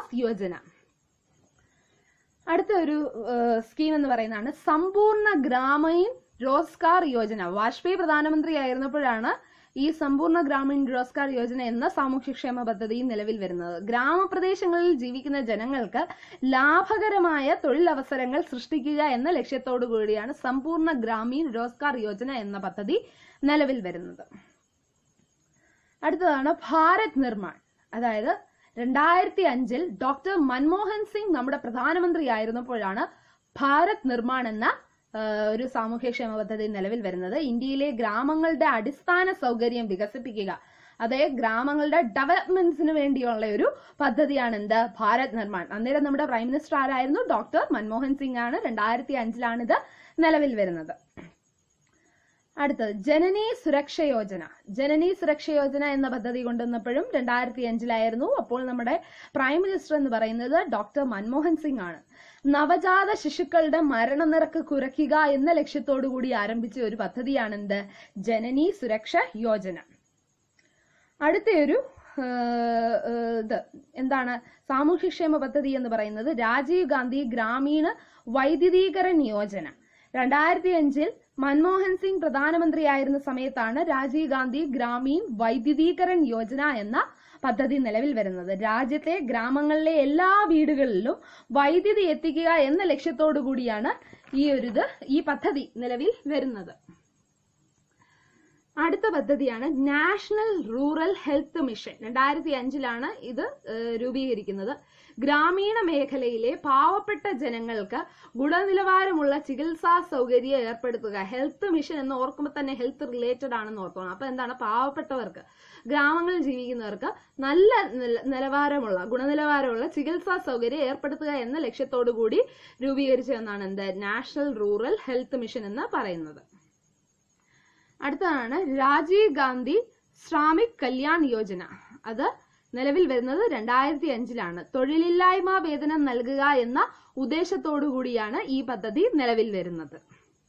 വികാസ് യോജന അടുത്ത ഒരു സ്കീം എന്ന് പറയുന്നതാണ് സമ്പൂർണ്ണ ഗ്രാമീൺ റോസ്കാർ യോജന വാജ്പേയി പ്രധാനമന്ത്രി ആയിരുന്നപ്പോഴാണ് ഈ സമ്പൂർണ്ണ ഗ്രാമീൺ റോസ്കാർ യോജന എന്ന സാമൂഹ്യക്ഷേമ പദ്ധതി നിലവിൽ വരുന്നത് ഗ്രാമപ്രദേശങ്ങളിൽ ജീവിക്കുന്ന ജനങ്ങൾക്ക് ലാഭകരമായ തൊഴിലവസരങ്ങൾ സൃഷ്ടിക്കുക എന്ന ലക്ഷ്യത്തോടു കൂടിയാണ് സമ്പൂർണ്ണ ഗ്രാമീൺ റോസ്കാർ യോജന എന്ന പദ്ധതി നിലവിൽ വരുന്നത് അടുത്തതാണ് ഭാരത് നിർമ്മാൺ അതായത് രണ്ടായിരത്തി അഞ്ചിൽ ഡോക്ടർ മൻമോഹൻ സിംഗ് നമ്മുടെ പ്രധാനമന്ത്രി ആയിരുന്നപ്പോഴാണ് ഭാരത് നിർമ്മാൺ എന്ന ആ, ഒരു സാമൂഹ്യക്ഷേമ പദ്ധതി നിലവിൽ വരുന്നത് ഇന്ത്യയിലെ ഗ്രാമങ്ങളുടെ അടിസ്ഥാന സൗകര്യം വികസിപ്പിക്കുക അതേ ഗ്രാമങ്ങളുടെ ഡെവലപ്മെന്റ്സിന് വേണ്ടിയുള്ള ഒരു പദ്ധതിയാണ് എന്ത് ഭാരത് നിർമ്മാൺ അന്നേരം നമ്മുടെ പ്രൈം മിനിസ്റ്റർ ആരായിരുന്നു ഡോക്ടർ മൻമോഹൻ സിംഗ് ആണ് രണ്ടായിരത്തി അഞ്ചിലാണ് ഇത് നിലവിൽ വരുന്നത് അടുത്തത് ജനനി സുരക്ഷ യോജന ജനനി സുരക്ഷ യോജന എന്ന പദ്ധതി കൊണ്ടുവന്നപ്പോഴും രണ്ടായിരത്തി അഞ്ചിലായിരുന്നു അപ്പോൾ നമ്മുടെ പ്രൈം മിനിസ്റ്റർ എന്ന് പറയുന്നത് ഡോക്ടർ മൻമോഹൻ സിംഗ് ആണ് നവജാത ശിശുക്കളുടെ മരണനിരക്ക് കുറയ്ക്കുക എന്ന ലക്ഷ്യത്തോടു കൂടി ആരംഭിച്ച ഒരു പദ്ധതിയാണ് എന്ത് ജനനി സുരക്ഷ യോജന അടുത്തൊരു ഏഹ്, ഏഹ്, ഇത് എന്താണ് സാമൂഹ്യക്ഷേമ പദ്ധതി എന്ന് പറയുന്നത് രാജീവ് ഗാന്ധി ഗ്രാമീണ വൈദ്യുതീകരൺ യോജന രണ്ടായിരത്തി അഞ്ചിൽ മൻമോഹൻ സിംഗ് പ്രധാനമന്ത്രിയായിരുന്ന സമയത്താണ് രാജീവ് ഗാന്ധി ഗ്രാമീൺ വൈദ്യുതീകരൺ യോജന എന്ന പദ്ധതി നിലവിൽ വരുന്നത് രാജ്യത്തെ ഗ്രാമങ്ങളിലെ എല്ലാ വീടുകളിലും വൈദ്യുതി എത്തിക്കുക എന്ന ലക്ഷ്യത്തോടു കൂടിയാണ് ഈ ഒരു ഇത് ഈ പദ്ധതി നിലവിൽ വരുന്നത് അടുത്ത പദ്ധതിയാണ് നാഷണൽ റൂറൽ ഹെൽത്ത് മിഷൻ രണ്ടായിരത്തി അഞ്ചിലാണ് ഇത് ഏഹ്, രൂപീകരിക്കുന്നത് ഗ്രാമീണ മേഖലയിലെ പാവപ്പെട്ട ജനങ്ങൾക്ക് ഗുണനിലവാരമുള്ള ചികിത്സാ സൗകര്യം ഏർപ്പെടുത്തുക ഹെൽത്ത് മിഷൻ എന്ന് ഓർക്കുമ്പോൾ തന്നെ ഹെൽത്ത് റിലേറ്റഡ് ആണെന്ന് ഓർക്കണം അപ്പൊ എന്താണ് പാവപ്പെട്ടവർക്ക് ഗ്രാമങ്ങളിൽ ജീവിക്കുന്നവർക്ക് നല്ല നില- നിലവാരമുള്ള ഗുണനിലവാരമുള്ള ചികിത്സാ സൗകര്യം ഏർപ്പെടുത്തുക എന്ന ലക്ഷ്യത്തോടു കൂടി രൂപീകരിച്ചതെന്നാണ് എന്ത് നാഷണൽ റൂറൽ ഹെൽത്ത് മിഷൻ എന്ന് പറയുന്നത് അടുത്തതാണ് രാജീവ് ഗാന്ധി ശ്രാമിക് കല്യാൺ യോജന അത് നിലവിൽ വരുന്നത് രണ്ടായിരത്തി അഞ്ചിലാണ് തൊഴിലില്ലായ്മ വേതനം നൽകുക എന്ന ഉദ്ദേശത്തോടു കൂടിയാണ് ഈ പദ്ധതി നിലവിൽ വരുന്നത്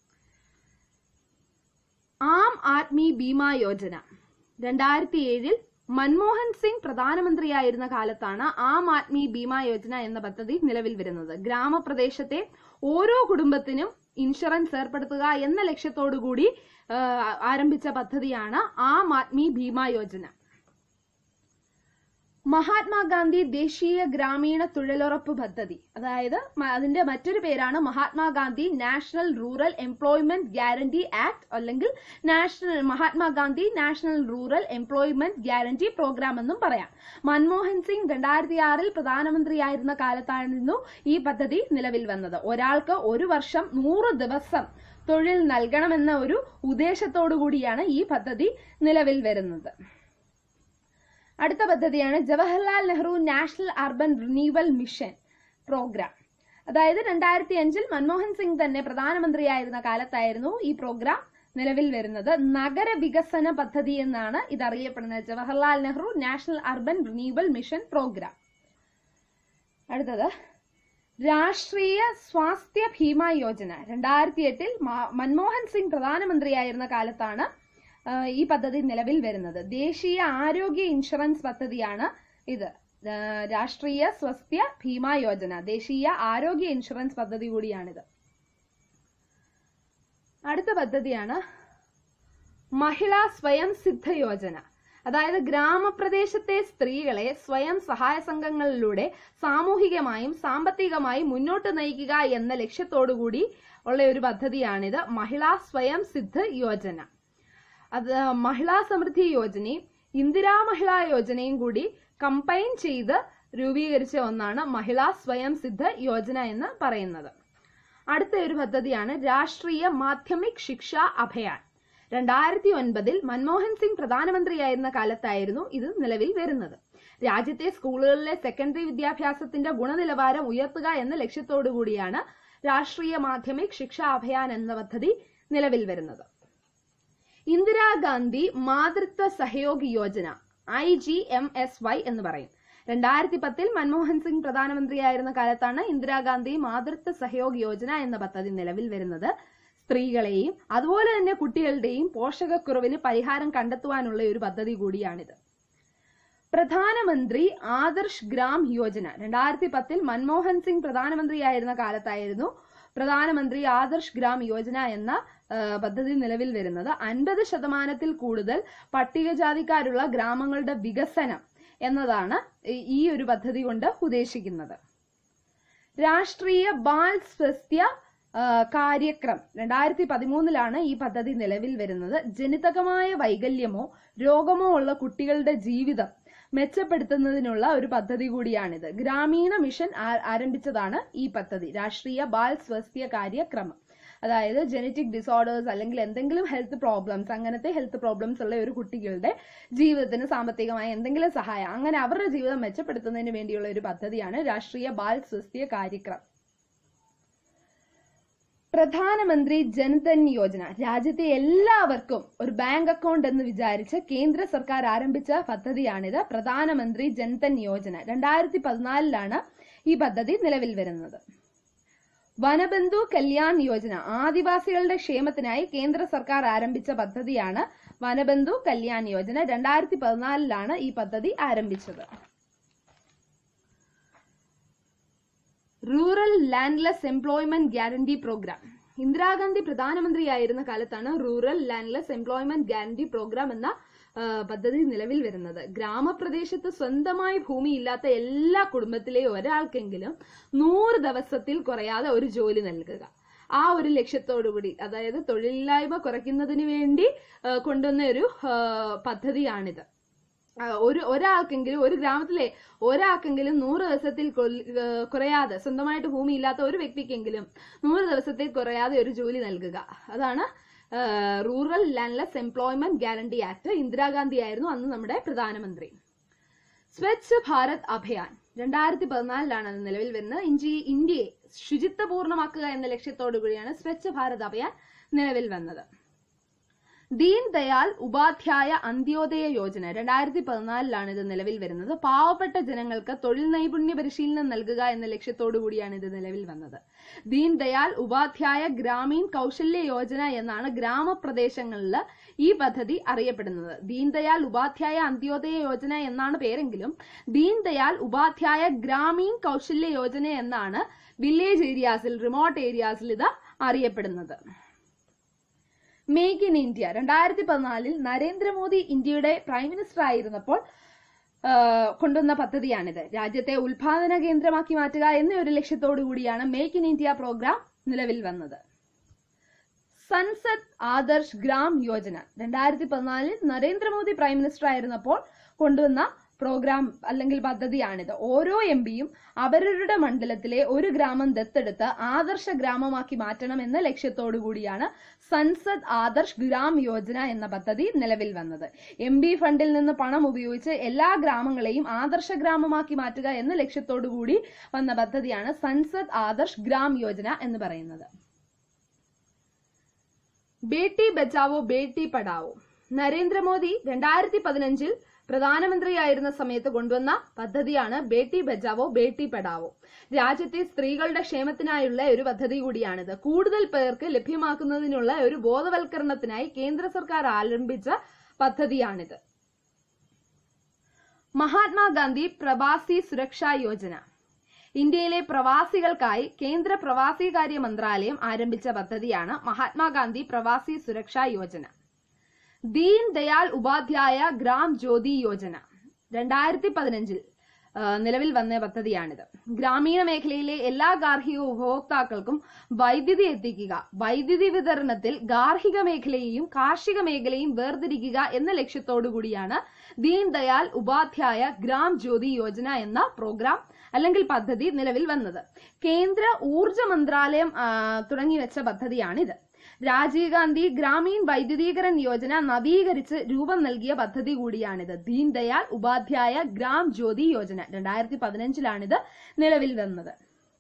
ആം ആദ്മി ബീമ യോജന രണ്ടായിരത്തി ഏഴിൽ മൻമോഹൻ സിംഗ് പ്രധാനമന്ത്രിയായിരുന്ന കാലത്താണ് ആം ആദ്മി ബീമ യോജന എന്ന പദ്ധതി നിലവിൽ വരുന്നത് ഗ്രാമപ്രദേശത്തെ ഓരോ കുടുംബത്തിനും ഇൻഷുറൻസ് ഏർപ്പെടുത്തുക എന്ന ലക്ഷ്യത്തോടു കൂടി ആ, ആരംഭിച്ച പദ്ധതിയാണ് ആം ആദ്മി ബീമ യോജന മഹാത്മാഗാന്ധി ദേശീയ ഗ്രാമീണ തൊഴിലുറപ്പ് പദ്ധതി അതായത് മ- അതിന്റെ മറ്റൊരു പേരാണ് Mahatma Gandhi National Rural Employment Guarantee Act അല്ലെങ്കിൽ National Mahatma Gandhi National Rural Employment Guarantee Programme എന്നും പറയാം മൻമോഹൻ സിംഗ് രണ്ടായിരത്തി ആറിൽ പ്രധാനമന്ത്രിയായിരുന്ന കാലത്തായിരുന്നു ഈ പദ്ധതി നിലവിൽ വന്നത് ഒരാൾക്ക് ഒരു വർഷം നൂറ് ദിവസം തൊഴിൽ നൽകണമെന്ന ഒരു ഉദ്ദേശത്തോടു കൂടിയാണ് ഈ പദ്ധതി നിലവിൽ വരുന്നത് അടുത്ത പദ്ധതിയാണ് Jawaharlal Nehru National Urban Renewal Mission Programme അതായത് രണ്ടായിരത്തി അഞ്ചിൽ മൻമോഹൻ സിംഗ് തന്നെ പ്രധാനമന്ത്രിയായിരുന്ന കാലത്തായിരുന്നു ഈ പ്രോഗ്രാം നിലവിൽ വരുന്നത് നഗര വികസന പദ്ധതി എന്നാണ് ഇത് അറിയപ്പെടുന്നത് Jawaharlal Nehru National Urban Renewal Mission Programme അടുത്തത് രാഷ്ട്രീയ സ്വാസ്ഥ്യ ഭീമ യോജന രണ്ടായിരത്തി എട്ടിൽ മൻമോഹൻ സിംഗ് പ്രധാനമന്ത്രിയായിരുന്ന കാലത്താണ് ആ, ഈ പദ്ധതി നിലവിൽ വരുന്നത് ദേശീയ ആരോഗ്യ ഇൻഷുറൻസ് പദ്ധതിയാണ് ഇത് ആ, രാഷ്ട്രീയ സ്വാസ്ഥ്യ ഭീമ യോജന ദേശീയ ആരോഗ്യ ഇൻഷുറൻസ് പദ്ധതി കൂടിയാണിത് അടുത്ത പദ്ധതിയാണ് മഹിളാ സ്വയം സിദ്ധ യോജന അതായത് ഗ്രാമപ്രദേശത്തെ സ്ത്രീകളെ സ്വയം സഹായ സംഘങ്ങളിലൂടെ സാമൂഹികമായും സാമ്പത്തികമായും മുന്നോട്ട് നയിക്കുക എന്ന ലക്ഷ്യത്തോടുകൂടി ഉള്ള ഒരു പദ്ധതിയാണിത് മഹിളാ സ്വയം സിദ്ധ യോജന അത് മഹിളാ സമൃദ്ധി യോജനയും ഇന്ദിരാ മഹിളാ യോജനയും കൂടി കമ്പൈൻ ചെയ്ത് രൂപീകരിച്ച ഒന്നാണ് മഹിളാ സ്വയം സിദ്ധ യോജന എന്ന് പറയുന്നത് അടുത്ത ഒരു പദ്ധതിയാണ് രാഷ്ട്രീയ മാധ്യമിക് ശിക്ഷ അഭയാൻ രണ്ടായിരത്തി ഒൻപതിൽ മൻമോഹൻ സിംഗ് പ്രധാനമന്ത്രിയായിരുന്ന കാലത്തായിരുന്നു ഇത് നിലവിൽ വരുന്നത് രാജ്യത്തെ സ്കൂളുകളിലെ സെക്കൻഡറി വിദ്യാഭ്യാസത്തിന്റെ ഗുണനിലവാരം ഉയർത്തുക എന്ന ലക്ഷ്യത്തോടു കൂടിയാണ് രാഷ്ട്രീയ മാധ്യമിക് ശിക്ഷ അഭയാൻ എന്ന പദ്ധതി നിലവിൽ വരുന്നത് Indira Gandhi Matritva Sahyog Yojana I G M S Y എന്ന് പറയും രണ്ടായിരത്തി പത്തിൽ മൻമോഹൻ സിംഗ് പ്രധാനമന്ത്രിയായിരുന്ന കാലത്താണ് ഇന്ദിരാഗാന്ധി മാതൃത്വ സഹയോഗ് യോജന എന്ന പദ്ധതി നിലവിൽ വരുന്നത് സ്ത്രീകളെയും അതുപോലെ തന്നെ കുട്ടികളുടെയും പോഷകക്കുറവിന് പരിഹാരം കണ്ടെത്തുവാനുള്ള ഒരു പദ്ധതി കൂടിയാണിത് പ്രധാനമന്ത്രി ആദർശ് ഗ്രാം യോജന രണ്ടായിരത്തി പത്തിൽ മൻമോഹൻ സിംഗ് പ്രധാനമന്ത്രിയായിരുന്ന കാലത്തായിരുന്നു പ്രധാനമന്ത്രി ആദർശ് ഗ്രാം യോജന എന്ന ആ, പദ്ധതി നിലവിൽ വരുന്നത് അൻപത് ശതമാനത്തിൽ കൂടുതൽ പട്ടികജാതിക്കാരുള്ള ഗ്രാമങ്ങളുടെ വികസനം എന്നതാണ് ഈ- ഈ ഒരു പദ്ധതി കൊണ്ട് ഉദ്ദേശിക്കുന്നത് രാഷ്ട്രീയ ബാൽ സ്വാസ്ഥ്യ ആ, കാര്യക്രം രണ്ടായിരത്തി പതിമൂന്നിലാണ് ഈ പദ്ധതി നിലവിൽ വരുന്നത് ജനിതകമായ വൈകല്യമോ രോഗമോ ഉള്ള കുട്ടികളുടെ ജീവിതം മെച്ചപ്പെടുത്തുന്നതിനുള്ള ഒരു പദ്ധതി കൂടിയാണിത് ഗ്രാമീണ മിഷൻ ആ- ആരംഭിച്ചതാണ് ഈ പദ്ധതി രാഷ്ട്രീയ ബാൽ സ്വാസ്ഥ്യ കാര്യക്രമം അതായത് ജനറ്റിക് ഡിസോർഡേഴ്സ് അല്ലെങ്കിൽ എന്തെങ്കിലും ഹെൽത്ത് പ്രോബ്ലംസ് അങ്ങനത്തെ ഹെൽത്ത് പ്രോബ്ലംസ് ഉള്ള ഒരു കുട്ടികളുടെ ജീവിതത്തിന് സാമ്പത്തികമായ എന്തെങ്കിലും സഹായം അങ്ങനെ അവരുടെ ജീവിതം മെച്ചപ്പെടുത്തുന്നതിന് വേണ്ടിയുള്ള ഒരു പദ്ധതിയാണ് രാഷ്ട്രീയ ബാൽ സ്വാസ്ഥ്യ കാര്യക്രം പ്രധാനമന്ത്രി ജൻധൻ യോജന രാജ്യത്തെ എല്ലാവർക്കും ഒരു ബാങ്ക് അക്കൗണ്ട് എന്ന് വിചാരിച്ച് കേന്ദ്ര സർക്കാർ ആരംഭിച്ച പദ്ധതിയാണിത് പ്രധാനമന്ത്രി ജൻധൻ യോജന രണ്ടായിരത്തി പതിനാലിലാണ് ഈ പദ്ധതി നിലവിൽ വരുന്നത് വനബന്ധു കല്യാൺ യോജന ആദിവാസികളുടെ ക്ഷേമത്തിനായി കേന്ദ്ര സർക്കാർ ആരംഭിച്ച പദ്ധതിയാണ് വനബന്ധു കല്യാൺ യോജന രണ്ടായിരത്തി പതിനാലിലാണ് ഈ പദ്ധതി ആരംഭിച്ചത് Rural Landless Employment Guarantee Programme Indira Gandhi പ്രധാനമന്ത്രിയായിരുന്ന കാലത്താണ് Rural Landless Employment Guarantee Programme എന്ന ആ, പദ്ധതി നിലവിൽ വരുന്നത് ഗ്രാമപ്രദേശത്ത് സ്വന്തമായി ഭൂമിയില്ലാത്ത എല്ലാ കുടുംബത്തിലെ ഒരാൾക്കെങ്കിലും നൂറ് ദിവസത്തിൽ കുറയാതെ ഒരു ജോലി നൽകുക ആ ഒരു ലക്ഷ്യത്തോടു കൂടി അതായത് തൊഴിലില്ലായ്മ കുറയ്ക്കുന്നതിന് വേണ്ടി ആ, കൊണ്ടുവന്ന ഒരു ആ, പദ്ധതിയാണിത് ആ, ഒരു ഒരാൾക്കെങ്കിലും ഒരു ഗ്രാമത്തിലെ ഒരാൾക്കെങ്കിലും നൂറ് ദിവസത്തിൽ കൊൽ- ഏർ കുറയാതെ സ്വന്തമായിട്ട് ഭൂമി ഇല്ലാത്ത ഒരു വ്യക്തിക്കെങ്കിലും നൂറ് ദിവസത്തിൽ കുറയാതെ ഒരു ജോലി നൽകുക അതാണ് Rural Landless Employment Guarantee Act Indira Gandhi ആയിരുന്നു അന്ന് നമ്മുടെ പ്രധാനമന്ത്രി സ്വച്ഛ് ഭാരത് അഭിയാൻ രണ്ടായിരത്തി പതിനാലിലാണ് അത് നിലവിൽ വരുന്നത് ഇന്ത്യ ഇന്ത്യയെ ശുചിത്വപൂർണ്ണമാക്കുക എന്ന ലക്ഷ്യത്തോടു കൂടിയാണ് സ്വച്ഛ് ഭാരത് അഭിയാൻ നിലവിൽ വന്നത് ദീൻ ദയാൽ ഉപാധ്യായ അന്ത്യോദയ യോജന രണ്ടായിരത്തി പതിനാലിലാണ് ഇത് നിലവിൽ വരുന്നത് പാവപ്പെട്ട ജനങ്ങൾക്ക് തൊഴിൽ നൈപുണ്യ പരിശീലനം നൽകുക എന്ന ലക്ഷ്യത്തോടു കൂടിയാണ് ഇത് നിലവിൽ വന്നത് ദീൻ ദയാൽ ഉപാധ്യായ ഗ്രാമീൺ കൗശല്യ യോജന എന്നാണ് ഗ്രാമപ്രദേശങ്ങളിൽ ഈ പദ്ധതി അറിയപ്പെടുന്നത് ദീൻ ദയാൽ ഉപാധ്യായ അന്ത്യോദയ യോജന എന്നാണ് പേരെങ്കിലും ദീൻ ദയാൽ ഉപാധ്യായ ഗ്രാമീൺ കൗശല്യ യോജന എന്നാണ് വില്ലേജ് ഏരിയാസിൽ റിമോട്ട് ഏരിയാസിൽ ഇത് അറിയപ്പെടുന്നത് മേക്ക് ഇൻ ഇന്ത്യ രണ്ടായിരത്തി പതിനാലിൽ നരേന്ദ്രമോദി ഇന്ത്യയുടെ പ്രൈം മിനിസ്റ്റർ ആയിരുന്നപ്പോൾ ആ, കൊണ്ടുവന്ന പദ്ധതിയാണിത് രാജ്യത്തെ ഉൽപാദന കേന്ദ്രമാക്കി മാറ്റുക എന്ന ഒരു ലക്ഷ്യത്തോടു കൂടിയാണ് മേക്ക് ഇൻ ഇന്ത്യ പ്രോഗ്രാം നിലവിൽ വന്നത് സൻസദ് ആദർശ് ഗ്രാം യോജന രണ്ടായിരത്തി പതിനാലിൽ നരേന്ദ്രമോദി പ്രൈം മിനിസ്റ്റർ ആയിരുന്നപ്പോൾ കൊണ്ടുവന്ന പ്രോഗ്രാം അല്ലെങ്കിൽ പദ്ധതിയാണിത് ഓരോ എം പിയും അവരവരുടെ മണ്ഡലത്തിലെ ഒരു ഗ്രാമം ദത്തെടുത്ത് ആദർശ ഗ്രാമമാക്കി മാറ്റണം എന്ന ലക്ഷ്യത്തോടു കൂടിയാണ് സൻസദ് ആദർശ് ഗ്രാം യോജന എന്ന പദ്ധതി നിലവിൽ വന്നത് എം പി ഫണ്ടിൽ നിന്ന് പണം ഉപയോഗിച്ച് എല്ലാ ഗ്രാമങ്ങളെയും ആദർശ ഗ്രാമമാക്കി മാറ്റുക എന്ന ലക്ഷ്യത്തോടു കൂടി വന്ന പദ്ധതിയാണ് സൻസദ് ആദർശ് ഗ്രാം യോജന എന്ന് പറയുന്നത് ബേട്ടി ബച്ചാവോ ബേട്ടി പഠാവോ നരേന്ദ്രമോദി രണ്ടായിരത്തി പതിനഞ്ചിൽ പ്രധാനമന്ത്രിയായിരുന്ന സമയത്ത് കൊണ്ടുവന്ന പദ്ധതിയാണ് ബേട്ടി ബച്ചാവോ ബേട്ടി പഠാവോ രാജ്യത്തെ സ്ത്രീകളുടെ ക്ഷേമത്തിനായുള്ള ഒരു പദ്ധതി കൂടിയാണിത് കൂടുതൽ പേർക്ക് ലഭ്യമാക്കുന്നതിനുള്ള ഒരു ബോധവൽക്കരണത്തിനായി കേന്ദ്ര സർക്കാർ ആരംഭിച്ച പദ്ധതിയാണിത് മഹാത്മാഗാന്ധി പ്രവാസി സുരക്ഷാ യോജന ഇന്ത്യയിലെ പ്രവാസികൾക്കായി കേന്ദ്ര പ്രവാസികാര്യ മന്ത്രാലയം ആരംഭിച്ച പദ്ധതിയാണ് മഹാത്മാഗാന്ധി പ്രവാസി സുരക്ഷാ യോജന ദീൻ ദയാൽ ഉപാധ്യായ ഗ്രാം ജ്യോതി യോജന രണ്ടായിരത്തി പതിനഞ്ചിൽ നിലവിൽ വന്ന പദ്ധതിയാണിത് ഗ്രാമീണ മേഖലയിലെ എല്ലാ ഗാർഹിക ഉപഭോക്താക്കൾക്കും വൈദ്യുതി എത്തിക്കുക വൈദ്യുതി വിതരണത്തിൽ ഗാർഹിക മേഖലയെയും കാർഷിക മേഖലയും വേർതിരിക്കുക എന്ന ലക്ഷ്യത്തോടു കൂടിയാണ് ദീൻ ദയാൽ ഉപാധ്യായ ഗ്രാം ജ്യോതി യോജന എന്ന പ്രോഗ്രാം അല്ലെങ്കിൽ പദ്ധതി നിലവിൽ വന്നത് കേന്ദ്ര ഊർജ മന്ത്രാലയം ആ, തുടങ്ങി വെച്ച പദ്ധതിയാണിത് രാജീവ് ഗാന്ധി ഗ്രാമീൺ വൈദ്യുതീകരൺ യോജന നവീകരിച്ച് രൂപം നൽകിയ പദ്ധതി കൂടിയാണിത് ദീൻ ദയാൽ ഉപാധ്യായ ഗ്രാം ജ്യോതി യോജന രണ്ടായിരത്തി പതിനഞ്ചിലാണിത് നിലവിൽ വന്നത്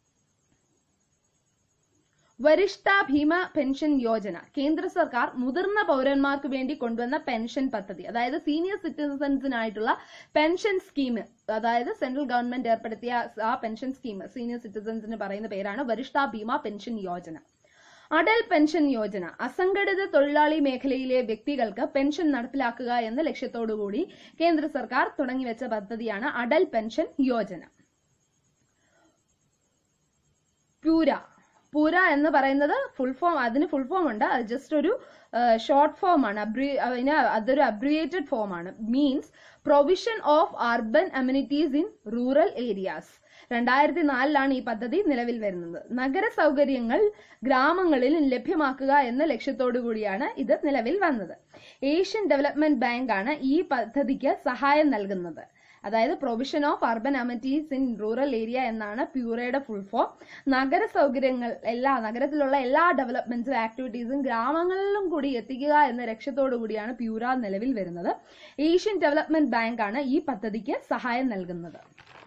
വരിഷ്ഠ ഭീമ പെൻഷൻ യോജന കേന്ദ്ര സർക്കാർ മുതിർന്ന പൗരന്മാർക്ക് വേണ്ടി കൊണ്ടുവന്ന പെൻഷൻ പദ്ധതി അതായത് സീനിയർ സിറ്റിസൺസിനായിട്ടുള്ള പെൻഷൻ സ്കീം അതായത് സെൻട്രൽ ഗവൺമെന്റ് ഏർപ്പെടുത്തിയ ആ പെൻഷൻ സ്കീം സീനിയർ സിറ്റിസൺസിന് പറയുന്ന പേരാണ് വരിഷ്ഠ ഭീമ പെൻഷൻ യോജന അടൽ പെൻഷൻ യോജന അസംഘടിത തൊഴിലാളി മേഖലയിലെ വ്യക്തികൾക്ക് പെൻഷൻ നടപ്പിലാക്കുക എന്ന ലക്ഷ്യത്തോടുകൂടി കേന്ദ്ര സർക്കാർ തുടങ്ങിവെച്ച പദ്ധതിയാണ് അടൽ പെൻഷൻ യോജന പ്യൂര പൂര എന്ന് പറയുന്നത് ഫുൾ ഫോം അതിന് ഫുൾ ഫോം ഉണ്ട് അത് ജസ്റ്റ് ഒരു ഷോർട്ട് ഫോം ആണ് അബ്രി അതിന് അതൊരു അബ്രിയേറ്റഡ് ഫോം ആണ് means provision of urban amenities in rural areas രണ്ടായിരത്തി നാലിലാണ് ഈ പദ്ധതി നിലവിൽ വരുന്നത് നഗര സൗകര്യങ്ങൾ ഗ്രാമങ്ങളിൽ ലഭ്യമാക്കുക എന്ന ലക്ഷ്യത്തോടു കൂടിയാണ് ഇത് നിലവിൽ വന്നത് ഏഷ്യൻ ഡെവലപ്മെന്റ് ബാങ്ക് ആണ് ഈ പദ്ധതിക്ക് സഹായം നൽകുന്നത് അതായത് provision of urban amenities in rural area എന്നാണ് പ്യൂറയുടെ ഫുൾ ഫോം നഗര സൗകര്യങ്ങൾ എല്ലാ നഗരത്തിലുള്ള എല്ലാ ഡെവലപ്മെന്റ്സും ആക്ടിവിറ്റീസും ഗ്രാമങ്ങളിലും കൂടി എത്തിക്കുക എന്ന ലക്ഷ്യത്തോടു കൂടിയാണ് പ്യൂര നിലവിൽ വരുന്നത് ഏഷ്യൻ ഡെവലപ്മെന്റ് ബാങ്ക് ആണ് ഈ പദ്ധതിക്ക് സഹായം നൽകുന്നത്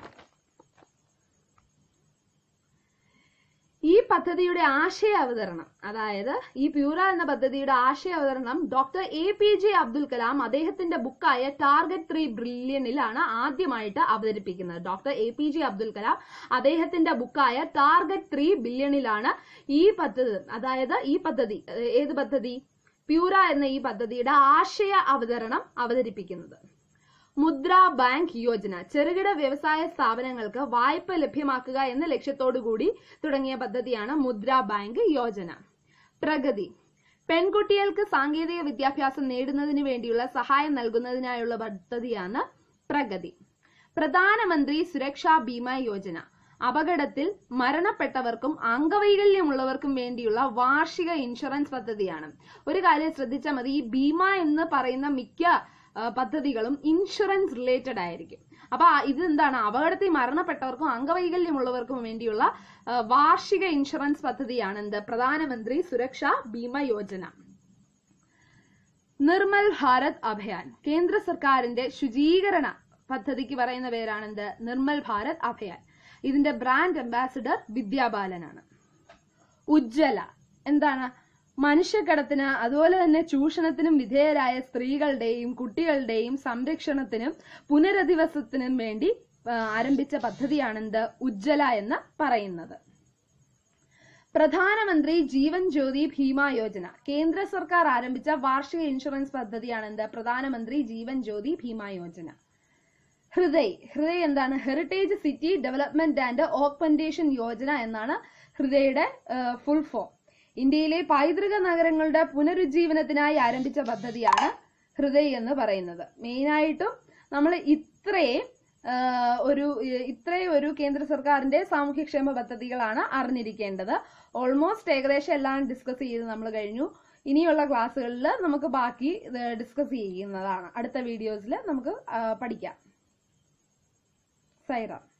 ഈ പദ്ധതിയുടെ ആശയ അവതരണം അതായത് ഈ പ്യൂറ എന്ന പദ്ധതിയുടെ ആശയ അവതരണം doctor A P J Abdul Kalam അദ്ദേഹത്തിന്റെ ബുക്കായ ടാർഗറ്റ് ത്രീ ബ്രില്യനിലാണ് ആദ്യമായിട്ട് അവതരിപ്പിക്കുന്നത് doctor A P J Abdul Kalam അദ്ദേഹത്തിന്റെ ബുക്കായ ടാർഗറ്റ് ത്രീ ബില്യണിലാണ് ഈ പദ്ധതി അതായത് ഈ പദ്ധതി ഏഹ് ഏത് പദ്ധതി പ്യൂറ എന്ന ഈ പദ്ധതിയുടെ ആശയ അവതരണം അവതരിപ്പിക്കുന്നത് മുദ്ര ബാങ്ക് യോജന ചെറുകിട വ്യവസായ സ്ഥാപനങ്ങൾക്ക് വായ്പ ലഭ്യമാക്കുക എന്ന ലക്ഷ്യത്തോടു കൂടി തുടങ്ങിയ പദ്ധതിയാണ് മുദ്ര ബാങ്ക് യോജന പ്രഗതി പെൺകുട്ടികൾക്ക് സാങ്കേതിക വിദ്യാഭ്യാസം നേടുന്നതിന് വേണ്ടിയുള്ള സഹായം നൽകുന്നതിനായുള്ള പദ്ധതിയാണ് പ്രഗതി പ്രധാനമന്ത്രി സുരക്ഷാ ബീമ യോജന അപകടത്തിൽ മരണപ്പെട്ടവർക്കും അംഗവൈകല്യമുള്ളവർക്കും വേണ്ടിയുള്ള വാർഷിക ഇൻഷുറൻസ് പദ്ധതിയാണ് ഒരു കാര്യം ശ്രദ്ധിച്ചാൽ മതി ഈ ബീമ എന്ന് പറയുന്ന മിക്ക ആ, പദ്ധതികളും ഇൻഷുറൻസ് റിലേറ്റഡ് ആയിരിക്കും അപ്പൊ ആ- ഇത് എന്താണ് അപകടത്തിൽ മരണപ്പെട്ടവർക്കും അംഗവൈകല്യമുള്ളവർക്കും വേണ്ടിയുള്ള ആ, വാർഷിക ഇൻഷുറൻസ് പദ്ധതിയാണ് എന്ത് പ്രധാനമന്ത്രി സുരക്ഷാ ബീമ യോജന നിർമ്മൽ ഭാരത് അഭിയാൻ കേന്ദ്ര സർക്കാരിന്റെ ശുചീകരണ പദ്ധതിക്ക് പറയുന്ന പേരാണ് എന്ത് നിർമ്മൽ ഭാരത് അഭിയാൻ ഇതിന്റെ ബ്രാൻഡ് അംബാസിഡർ വിദ്യാബാലനാണ് ഉജ്ജ്വല എന്താണ് മനുഷ്യക്കടത്തിന് അതുപോലെ തന്നെ ചൂഷണത്തിനും വിധേയരായ സ്ത്രീകളുടെയും കുട്ടികളുടെയും സംരക്ഷണത്തിനും പുനരധിവാസത്തിനും വേണ്ടി ആ, ആരംഭിച്ച പദ്ധതിയാണെന്ത് ഉജ്ജ്വല എന്ന് പറയുന്നത് പ്രധാനമന്ത്രി ജീവൻ ജ്യോതി ഭീമ യോജന കേന്ദ്ര സർക്കാർ ആരംഭിച്ച വാർഷിക ഇൻഷുറൻസ് പദ്ധതിയാണെന്ത് പ്രധാനമന്ത്രി ജീവൻ ജ്യോതി ഭീമ യോജന ഹൃദയ് ഹൃദയ് എന്താണ് Heritage City Development and Augmentation Yojana എന്നാണ് ഹൃദയയുടെ ഫുൾ ഫോം ഇന്ത്യയിലെ പൈതൃക നഗരങ്ങളുടെ പുനരുജ്ജീവനത്തിനായി ആരംഭിച്ച പദ്ധതിയാണ് ഹൃദയ് എന്ന് പറയുന്നത് മെയിനായിട്ടും നമ്മൾ ഇത്രയും ആ, ഒരു ഇ- ഇത്രയും ഒരു കേന്ദ്ര സർക്കാരിന്റെ സാമൂഹ്യക്ഷേമ പദ്ധതികളാണ് അറിഞ്ഞിരിക്കേണ്ടത് ഓൾമോസ്റ്റ് ഏകദേശം എല്ലാം ഡിസ്കസ് ചെയ്ത് നമ്മൾ കഴിഞ്ഞു ഇനിയുള്ള ക്ലാസ്സുകളിൽ നമുക്ക് ബാക്കി ഡിസ്കസ് ചെയ്യുന്നതാണ് അടുത്ത വീഡിയോസിൽ നമുക്ക് ആ, പഠിക്കാം സൈറ